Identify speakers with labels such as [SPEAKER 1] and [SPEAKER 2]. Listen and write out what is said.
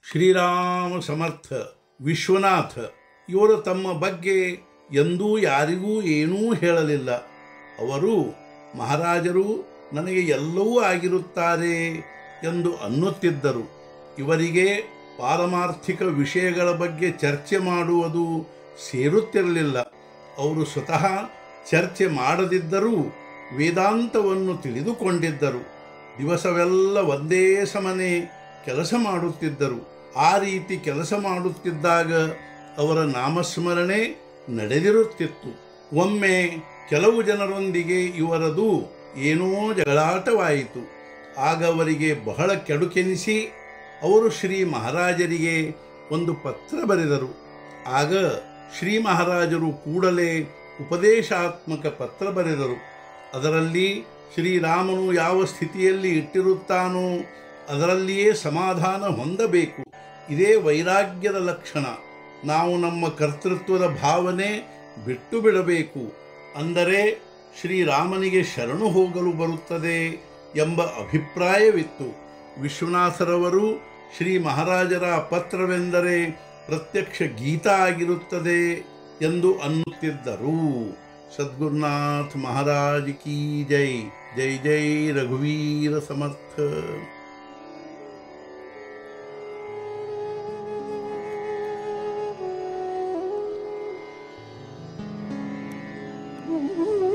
[SPEAKER 1] ಶ್ರೀರಾಮ ಸಮರ್ಥ ವಿಶ್ವನಾಥ ಇವರು ತಮ್ಮ ಬಗ್ಗೆ ಎಂದೂ ಯಾರಿಗೂ ಏನೂ ಹೇಳಲಿಲ್ಲ ಅವರು ಮಹಾರಾಜರು ನನಗೆ ಎಲ್ಲವೂ ಆಗಿರುತ್ತಾರೆ ಎಂದು ಅನ್ನುತ್ತಿದ್ದರು ಇವರಿಗೆ ಪಾರಮಾರ್ಥಿಕ ವಿಷಯಗಳ ಬಗ್ಗೆ ಚರ್ಚೆ ಮಾಡುವುದು ಸೇರುತ್ತಿರಲಿಲ್ಲ ಅವರು ಸ್ವತಃ ಚರ್ಚೆ ಮಾಡದಿದ್ದರೂ ವೇದಾಂತವನ್ನು ತಿಳಿದುಕೊಂಡಿದ್ದರು ದಿವಸವೆಲ್ಲ ಒಂದೇ ಸಮನೆ ಕೆಲಸ ಮಾಡುತ್ತಿದ್ದರು ಆ ರೀತಿ ಕೆಲಸ ಮಾಡುತ್ತಿದ್ದಾಗ ಅವರ ನಾಮಸ್ಮರಣೆ ನಡೆದಿರುತ್ತಿತ್ತು ಒಮ್ಮೆ ಕೆಲವು ಜನರೊಂದಿಗೆ ಇವರದು ಏನೋ ಜಗಳಾಟವಾಯಿತು ಆಗ ಅವರಿಗೆ ಬಹಳ ಕೆಡುಕೆನಿಸಿ ಅವರು ಶ್ರೀ ಮಹಾರಾಜರಿಗೆ ಒಂದು ಪತ್ರ ಬರೆದರು ಆಗ ಶ್ರೀ ಮಹಾರಾಜರು ಕೂಡಲೇ ಉಪದೇಶಾತ್ಮಕ ಪತ್ರ ಬರೆದರು ಅದರಲ್ಲಿ ಶ್ರೀರಾಮನು ಯಾವ ಸ್ಥಿತಿಯಲ್ಲಿ ಇಟ್ಟಿರುತ್ತಾನೋ ಅದರಲ್ಲಿಯೇ ಸಮಾಧಾನ ಹೊಂದಬೇಕು ಇದೇ ವೈರಾಗ್ಯದ ಲಕ್ಷಣ ನಾವು ನಮ್ಮ ಕರ್ತೃತ್ವದ ಭಾವನೆ ಬಿಟ್ಟು ಬಿಡಬೇಕು ಅಂದರೆ ಶ್ರೀರಾಮನಿಗೆ ಶರಣು ಹೋಗಲು ಬರುತ್ತದೆ ಎಂಬ ಅಭಿಪ್ರಾಯವಿತ್ತು ವಿಶ್ವನಾಥರವರು ಶ್ರೀ ಮಹಾರಾಜರ ಪತ್ರವೆಂದರೆ ಪ್ರತ್ಯಕ್ಷ ಗೀತ ಆಗಿರುತ್ತದೆ ಎಂದು ಅನ್ನುತ್ತಿದ್ದರು ಸದ್ಗುರುನಾಥ್ ಮಹಾರಾಜ್ ಕಿ ಜೈ ಜೈ ಜೈ ರಘುವೀರ ಸಮರ್ಥ
[SPEAKER 2] Mm-hmm.